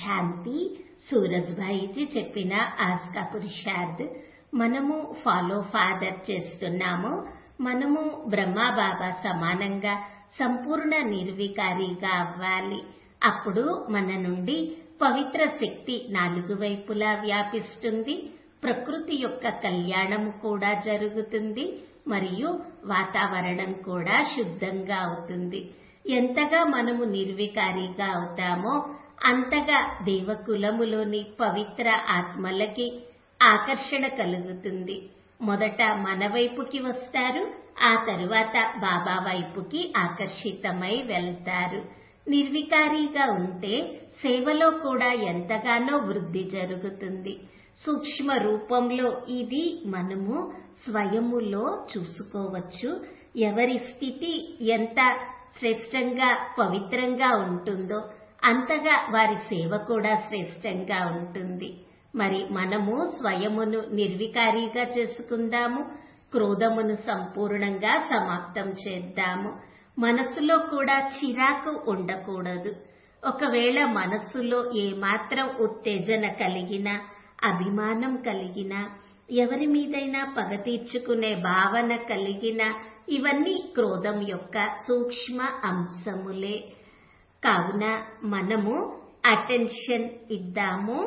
శాంతి సూరజ్భాయిజీ చెప్పిన ఆస్కా పురుషార్థ్ మనము follow father చేస్తున్నాము మనము బ్రహ్మాబాబా సమానంగా సంపూర్ణ నిర్వికారిగా అవ్వాలి అప్పుడు మన నుండి పవిత్ర శక్తి నాలుగు వైపులా వ్యాపిస్తుంది ప్రకృతి యొక్క కళ్యాణము కూడా జరుగుతుంది మరియు వాతావరణం కూడా శుద్ధంగా అవుతుంది ఎంతగా మనము నిర్వికారిగా అవుతామో అంతగా దేవకులములోని పవిత్ర ఆత్మలకి ఆకర్షణ కలుగుతుంది మొదట మన వైపుకి వస్తారు ఆ తరువాత బాబా వైపుకి ఆకర్షితమై వెళ్తారు నిర్వికారిగా ఉంటే సేవలో కూడా ఎంతగానో వృద్ధి జరుగుతుంది సూక్ష్మ రూపంలో ఇది మనము స్వయములో చూసుకోవచ్చు ఎవరి స్థితి ఎంత శ్రేష్టంగా పవిత్రంగా ఉంటుందో అంతగా వారి సేవ కూడా శ్రేష్టంగా ఉంటుంది మరి మనము స్వయమును నిర్వికారిగా చేసుకుందాము క్రోధమును సంపూర్ణంగా సమాప్తం చేద్దాము మనసులో కూడా చిరాకు ఉండకూడదు ఒకవేళ మనస్సులో ఏమాత్రం ఉత్తేజన కలిగినా అభిమానం కలిగినా ఎవరి మీదైనా పగ తీర్చుకునే భావన కలిగిన ఇవన్నీ క్రోధం యొక్క సూక్ష్మ అంశములే కావున మనము అటెన్షన్ ఇద్దాము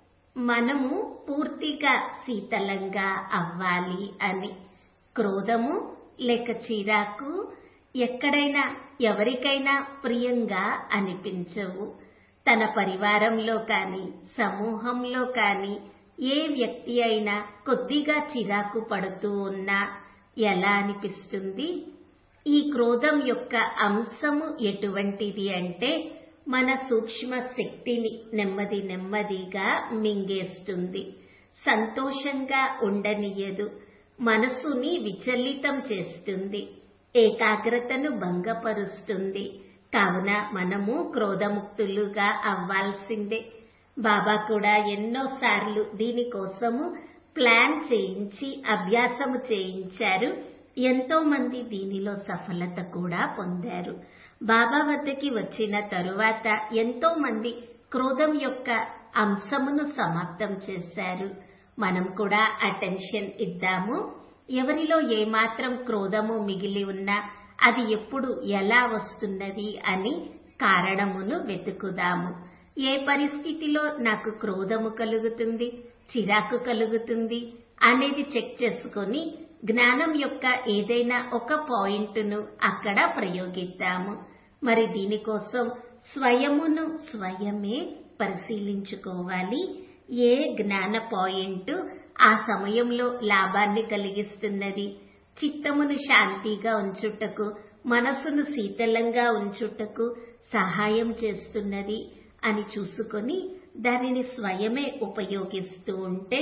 మనము పూర్తిగా శీతలంగా అవ్వాలి అని క్రోధము లేక చిరాకు ఎక్కడైనా ఎవరికైనా ప్రియంగా అనిపించవు తన పరివారంలో కానీ సమూహంలో కానీ ఏ వ్యక్తి అయినా కొద్దిగా చిరాకు పడుతూ ఉన్నా ఎలా అనిపిస్తుంది ఈ క్రోధం యొక్క అంశము ఎటువంటిది అంటే మన సూక్ష్మ శక్తిని నెమ్మది నెమ్మదిగా మింగేస్తుంది సంతోషంగా ఉండనియదు మనసుని విచలితం చేస్తుంది ఏకాగ్రతను భంగపరుస్తుంది కావున మనము క్రోధముక్తులుగా అవ్వాల్సిందే బాబా కూడా ఎన్నోసార్లు దీనికోసము ప్లాన్ చేయించి అభ్యాసము చేయించారు ఎంతో మంది దీనిలో సఫలత కూడా పొందారు బాబా వద్దకి వచ్చిన తరువాత ఎంతో మంది క్రోధం యొక్క అంశమును సమాప్తం చేశారు మనం కూడా అటెన్షన్ ఇద్దాము ఎవరిలో ఏమాత్రం క్రోధము మిగిలి ఉన్నా అది ఎప్పుడు ఎలా వస్తున్నది అని కారణమును వెతుకుదాము ఏ పరిస్థితిలో నాకు క్రోధము కలుగుతుంది చిరాకు కలుగుతుంది అనేది చెక్ చేసుకొని జ్ఞానం యొక్క ఏదైనా ఒక పాయింట్ను అక్కడ ప్రయోగిద్దాము మరి దీనికోసం స్వయమును స్వయమే పరిశీలించుకోవాలి ఏ జ్ఞాన పాయింట్ ఆ సమయంలో లాభాన్ని కలిగిస్తున్నది చిత్తమును శాంతిగా ఉంచుటకు మనసును శీతలంగా ఉంచుటకు సహాయం చేస్తున్నది అని చూసుకొని దానిని స్వయమే ఉపయోగిస్తూ ఉంటే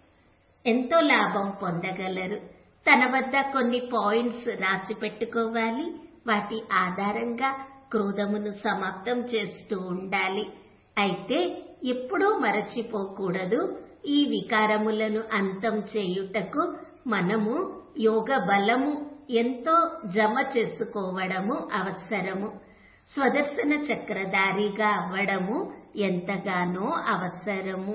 ఎంతో లాభం పొందగలరు తన వద్ద కొన్ని పాయింట్స్ రాసి పెట్టుకోవాలి వాటి ఆధారంగా క్రోధమును సమాప్తం చేస్తూ ఉండాలి అయితే ఎప్పుడూ మరచిపోకూడదు ఈ వికారములను అంతం చేయుటకు మనము యోగ బలము ఎంతో జమ చేసుకోవడము అవసరము స్వదర్శన చక్రధారిగా అవ్వడము ఎంతగానో అవసరము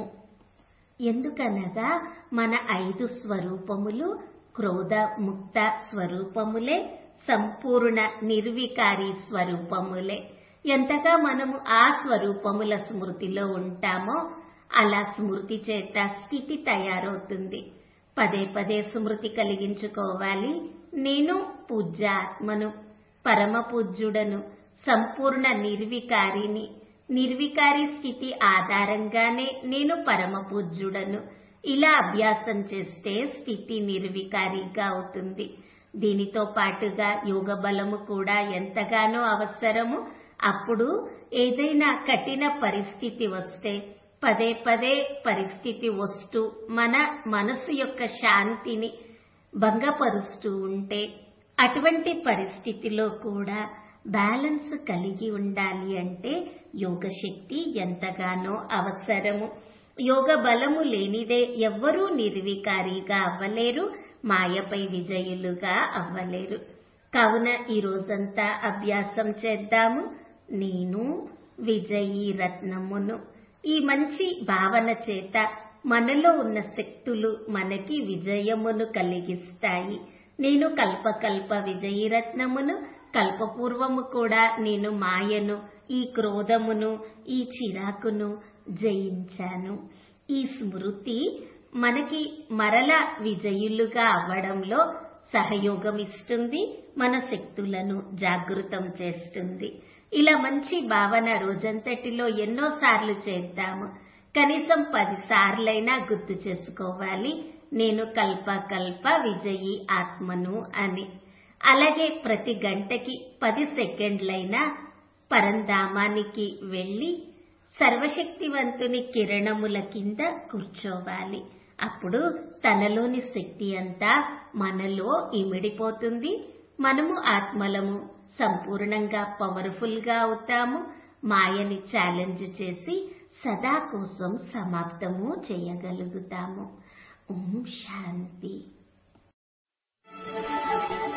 ఎందుకనగా మన ఐదు స్వరూపములు క్రోధ ముక్త స్వరూపములే సంపూర్ణ నిర్వికారి స్వరూపములే ఎంతగా మనము ఆ స్వరూపముల స్మృతిలో ఉంటామో అలా స్మృతి చేత స్థితి తయారవుతుంది పదే పదే స్మృతి కలిగించుకోవాలి నేను పూజ్యాత్మను పరమ పూజ్యుడను సంపూర్ణ నిర్వికారిని నిర్వికారి స్థితి ఆధారంగానే నేను పరమ పూజ్యుడను ఇలా అభ్యాసం చేస్తే స్థితి నిర్వికారిగా అవుతుంది దీనితో పాటుగా యోగ బలము కూడా ఎంతగానో అవసరము అప్పుడు ఏదైనా కఠిన పరిస్థితి వస్తే పదే పదే పరిస్థితి వస్తూ మన మనసు యొక్క శాంతిని భంగపరుస్తూ ఉంటే అటువంటి పరిస్థితిలో కూడా బ్యాలెన్స్ కలిగి ఉండాలి అంటే యోగ శక్తి ఎంతగానో అవసరము యోగ బలము లేనిదే ఎవ్వరూ నిర్వికారిగా అవ్వలేరు మాయపై విజయులుగా అవ్వలేరు కావున ఈ రోజంతా అభ్యాసం చేద్దాము నేను విజయీ రత్నమును ఈ మంచి భావన చేత మనలో ఉన్న శక్తులు మనకి విజయమును కలిగిస్తాయి నేను కల్పకల్ప విజయరత్నమును కల్పపూర్వము కూడా నేను మాయను ఈ క్రోధమును ఈ చిరాకును జయించాను ఈ స్మృతి మనకి మరల విజయులుగా అవ్వడంలో సహయోగం ఇస్తుంది మన శక్తులను జాగృతం చేస్తుంది ఇలా మంచి భావన రోజంతటిలో ఎన్నోసార్లు చేద్దాము కనీసం పది సార్లైనా గుర్తు చేసుకోవాలి నేను కల్ప కల్ప విజయి ఆత్మను అని అలాగే ప్రతి గంటకి పది సెకండ్లైనా పరంధామానికి వెళ్లి సర్వశక్తివంతుని కిరణముల కింద కూర్చోవాలి అప్పుడు తనలోని శక్తి అంతా మనలో ఇమిడిపోతుంది మనము ఆత్మలము సంపూర్ణంగా పవర్ఫుల్ గా అవుతాము మాయని ఛాలెంజ్ చేసి సదా కోసం సమాప్తము చేయగలుగుతాము ఓం శాంతి